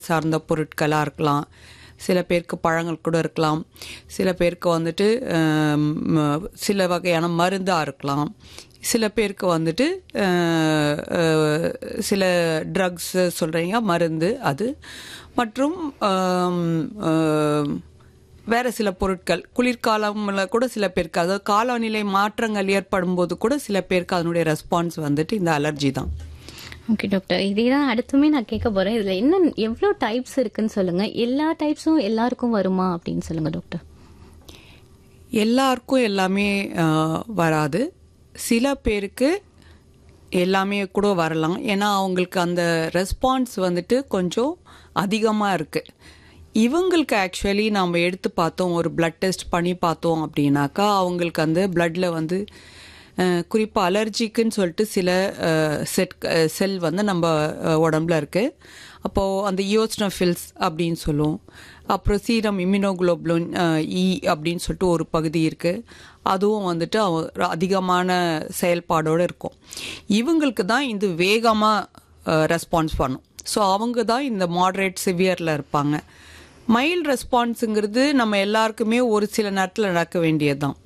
சார்ந்த பொருட்களாக இருக்கலாம் சில பேருக்கு பழங்கள் கூட இருக்கலாம் சில பேருக்கு வந்துட்டு ஆம், ம- சில வகையான மருந்தாக இருக்கலாம் சில பேருக்கு வந்துட்டு அஹ், அஹ், சில ட்ரக்ஸ் சொல்கிறீங்க மருந்து அது மற்றும் ஆம், ஆம், வேற சில பொருட்கள் குளிர்காலம்ல கூட சில பேருக்கு அதாவது காலநிலை மாற்றங்கள் ஏற்படும் போது கூட சில பேருக்கு அதனுடைய ரெஸ்பான்ஸ் வந்துட்டு இந்த அலர்ஜி தான் ஓகே டாக்டர் இதே தான் அடுத்துமே நான் கேட்க போறேன் இதுல என்ன எவ்வளோ டைப்ஸ் இருக்குன்னு சொல்லுங்க எல்லா டைப்ஸும் எல்லாருக்கும் வருமா அப்படின்னு சொல்லுங்க டாக்டர் எல்லாருக்கும் எல்லாமே ஆஹ், வராது சில பேருக்கு எல்லாமே கூட வரலாம் ஏன்னா அவங்களுக்கு அந்த ரெஸ்பான்ஸ் வந்துட்டு கொஞ்சம் அதிகமாக இருக்குது இவங்களுக்கு ஆக்சுவலி நம்ம எடுத்து பார்த்தோம் ஒரு பிளட் டெஸ்ட் பண்ணி பார்த்தோம் அப்படின்னாக்கா அவங்களுக்கு அந்த பிளட்ல வந்து குறிப்பாக அலர்ஜிக்குன்னு சொல்லிட்டு சில செட் செல் வந்து நம்ம அஹ், உடம்புல இருக்குது அப்போது அந்த இயோஸ்னோஃபில்ஸ் அப்படின்னு சொல்லுவோம் அப்புறம் சீரம் இம்யூனோகுளோபுலின் இ அப்படின்னு சொல்லிட்டு ஒரு பகுதி இருக்குது அதுவும் வந்துட்டு அவ- அதிகமான செயல்பாடோடு இருக்கும் இவங்களுக்கு தான் இது வேகமாக ரெஸ்பான்ஸ் பண்ணும் ஸோ அவங்க தான் இந்த மாடரேட் சிவியரில் இருப்பாங்க மைல்ட் ரெஸ்பான்ஸுங்கிறது நம்ம எல்லாருக்குமே ஒரு சில நேரத்தில் நடக்க வேண்டியது தான்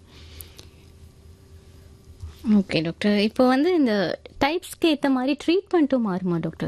ஓகே டாக்டர் இப்போ வந்து இந்த டைப்ஸ்க்கு ஏற்ற மாதிரி ட்ரீட்மெண்ட்டும் மாறுமா டாக்டர்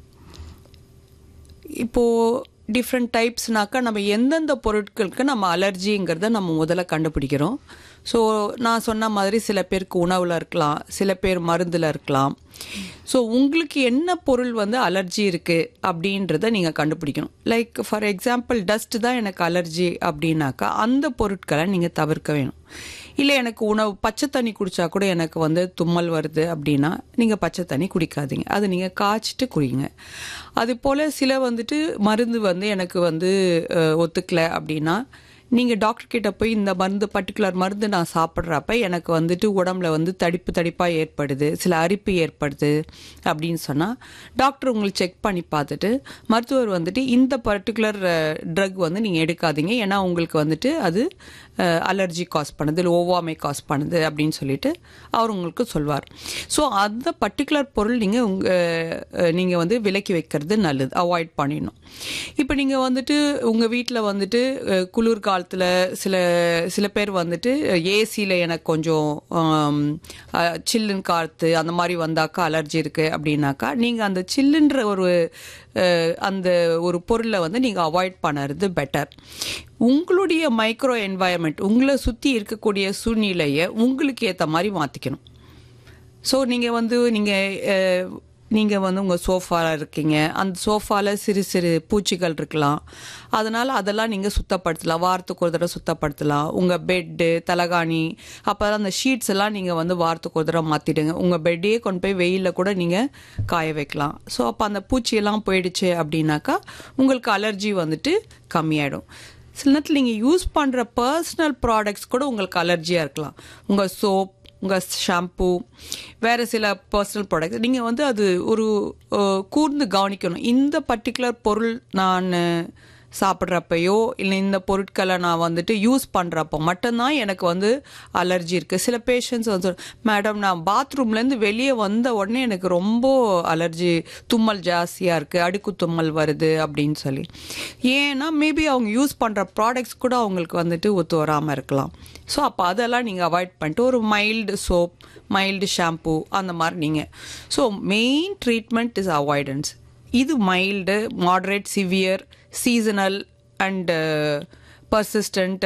இப்போது டிஃப்ரெண்ட் டைப்ஸ்னாக்கா நம்ம எந்தெந்த பொருட்களுக்கு நம்ம அலர்ஜிங்கிறத நம்ம முதல்ல கண்டுபிடிக்கிறோம் ஸோ நான் சொன்ன மாதிரி சில பேருக்கு உணவில் இருக்கலாம் சில பேர் மருந்தில் இருக்கலாம் ஸோ உங்களுக்கு என்ன பொருள் வந்து அலர்ஜி இருக்குது அப்படின்றத நீங்கள் கண்டுபிடிக்கணும் லைக் ஃபார் எக்ஸாம்பிள் டஸ்ட் தான் எனக்கு அலர்ஜி அப்படின்னாக்கா அந்த பொருட்களை நீங்கள் தவிர்க்க வேணும் இல்லை எனக்கு உணவு பச்சை தண்ணி குடிச்சா கூட எனக்கு வந்து தும்மல் வருது அப்படின்னா நீங்கள் பச்சை தண்ணி குடிக்காதீங்க அது நீங்கள் காய்ச்சிட்டு குடிங்க அது போல் சில வந்துட்டு மருந்து வந்து எனக்கு வந்து அஹ், ஒத்துக்கல அப்படின்னா நீங்கள் டாக்டர் கிட்ட போய் இந்த மருந்து பர்டிகுலர் மருந்து நான் சாப்பிட்றப்ப எனக்கு வந்துட்டு உடம்புல வந்து தடிப்பு தடிப்பாக ஏற்படுது சில அரிப்பு ஏற்படுது அப்படின்னு சொன்னால் டாக்டர் உங்களுக்கு செக் பண்ணி பார்த்துட்டு மருத்துவர் வந்துட்டு இந்த பர்டிகுலர் ட்ரக் வந்து நீங்கள் எடுக்காதீங்க ஏன்னா உங்களுக்கு வந்துட்டு அது அலர்ஜி காஸ் பண்ணுது இல்லை ஓவாமை காஸ் பண்ணுது அப்படின்னு சொல்லிட்டு அவர் உங்களுக்கு சொல்வார் ஸோ அந்த பர்டிகுலர் பொருள் நீங்கள் உங்கள் நீங்கள் வந்து விலக்கி வைக்கிறது நல்லது அவாய்ட் பண்ணிடணும் இப்போ நீங்கள் வந்துட்டு உங்கள் வீட்டில் வந்துட்டு அஹ், குளிர் காலத்தில் சில சில பேர் வந்துட்டு ஏசியில் எனக்கு கொஞ்சம் ஆம், அஹ், சில்லுன்னு காற்று அந்த மாதிரி வந்தாக்கா அலர்ஜி இருக்குது அப்படின்னாக்கா நீங்கள் அந்த சில்லுன்ற ஒரு அஹ், அந்த ஒரு பொருளை வந்து நீங்கள் அவாய்ட் பண்ணுறது பெட்டர் உங்களுடைய மைக்ரோ என்வாயர்மெண்ட் உங்களை சுற்றி இருக்கக்கூடிய சூழ்நிலையை உங்களுக்கு ஏற்ற மாதிரி மாற்றிக்கணும் ஸோ நீங்கள் வந்து நீங்கள் நீங்கள் வந்து உங்கள் சோஃபாவில் இருக்கீங்க அந்த சோஃபாவில் சிறு சிறு பூச்சிகள் இருக்கலாம் அதனால் அதெல்லாம் நீங்கள் சுத்தப்படுத்தலாம் வாரத்துக்கு ஒரு தடவை சுத்தப்படுத்தலாம் உங்கள் பெட்டு தலகாணி அப்போ அந்த ஷீட்ஸ் எல்லாம் நீங்கள் வந்து வாரத்துக்கு ஒரு தடவை மாற்றிடுங்க உங்கள் பெட்டையே கொண்டு போய் வெயிலில் கூட நீங்கள் காய வைக்கலாம் ஸோ அப்போ அந்த பூச்சியெல்லாம் போயிடுச்சு அப்படின்னாக்கா உங்களுக்கு அலர்ஜி வந்துட்டு கம்மியாயிடும் சில நேரத்தில் நீங்கள் யூஸ் பண்ணுற பர்சனல் ப்ராடக்ட்ஸ் கூட உங்களுக்கு அலர்ஜியாக இருக்கலாம் உங்கள் சோப் உங்கள் ஷாம்பு வேறு சில பர்சனல் ப்ராடக்ட்ஸ் நீங்கள் வந்து அது ஒரு அஹ், கூர்ந்து கவனிக்கணும் இந்த பர்டிகுலர் பொருள் நான் சாப்பிட்றப்பையோ இல்லை இந்த பொருட்களை நான் வந்துட்டு யூஸ் பண்ணுறப்போ மட்டும்தான் எனக்கு வந்து அலர்ஜி இருக்குது சில பேஷண்ட்ஸ் வந்து மேடம் நான் பாத்ரூம்லேருந்து வெளியே வந்த உடனே எனக்கு ரொம்ப அலர்ஜி தும்மல் ஜாஸ்தியாக இருக்குது அடுக்கு தும்மல் வருது அப்படின்னு சொல்லி ஏன்னா மேபி அவங்க யூஸ் பண்ணுற ப்ராடக்ட்ஸ் கூட அவங்களுக்கு வந்துட்டு ஒத்து வராமல் இருக்கலாம் ஸோ அப்போ அதெல்லாம் நீங்கள் அவாய்ட் பண்ணிட்டு ஒரு மைல்டு சோப் மைல்டு ஷாம்பு அந்த மாதிரி நீங்கள் so main treatment is avoidance இது mild moderate severe seasonal and persistent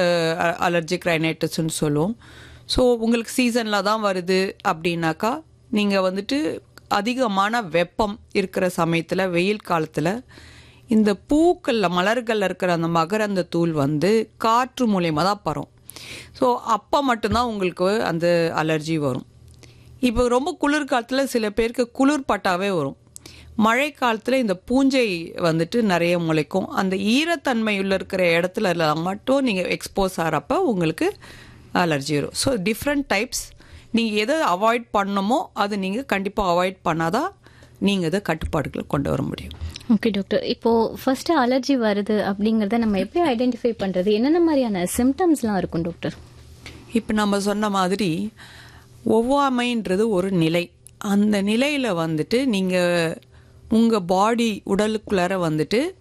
allergic ரைனைட்டிஸ்ன்னு சொல்லுவோம் ஸோ உங்களுக்கு சீசனில் தான் வருது அப்படின்னாக்கா நீங்கள் வந்துட்டு அதிகமான வெப்பம் இருக்கிற சமயத்தில் வெயில் காலத்தில் இந்த பூக்களில் மலர்களில் இருக்கிற அந்த மகரந்த தூள் வந்து காற்று மூலியமாக தான் பரும் ஸோ அப்போ மட்டும்தான் உங்களுக்கு அந்த அலர்ஜி வரும் இப்போ ரொம்ப குளிர் காலத்தில் சில பேருக்கு குளிர் பட்டாவே வரும் மழை காலத்தில் இந்த பூஞ்சை வந்துட்டு நிறைய முளைக்கும் அந்த ஈரத்தன்மையுள்ள இருக்கிற இடத்துல எல்லாம் மட்டும் நீங்கள் எக்ஸ்போஸ் ஆகிறப்ப உங்களுக்கு அலர்ஜி வரும் ஸோ டிஃப்ரெண்ட் டைப்ஸ் நீங்கள் எதை அவாய்ட் பண்ணணுமோ அது நீங்கள் கண்டிப்பாக அவாய்ட் பண்ணாதான் நீங்கள் இதை கட்டுப்பாடுகளை கொண்டு வர முடியும் ஓகே டாக்டர் இப்போ ஃபர்ஸ்ட் அலர்ஜி வருது அப்படிங்கறத நம்ம எப்படி ஐடென்டிஃபை பண்றது என்னென்ன மாதிரியான சிம்டம்ஸ்லாம் இருக்கும் டாக்டர் இப்போ நம்ம சொன்ன மாதிரி ஒவ்வாமைன்றது ஒரு நிலை அந்த நிலையில் வந்துட்டு நீங்கள் உங்கள் பாடி உடலுக்குள்ளார வந்துட்டு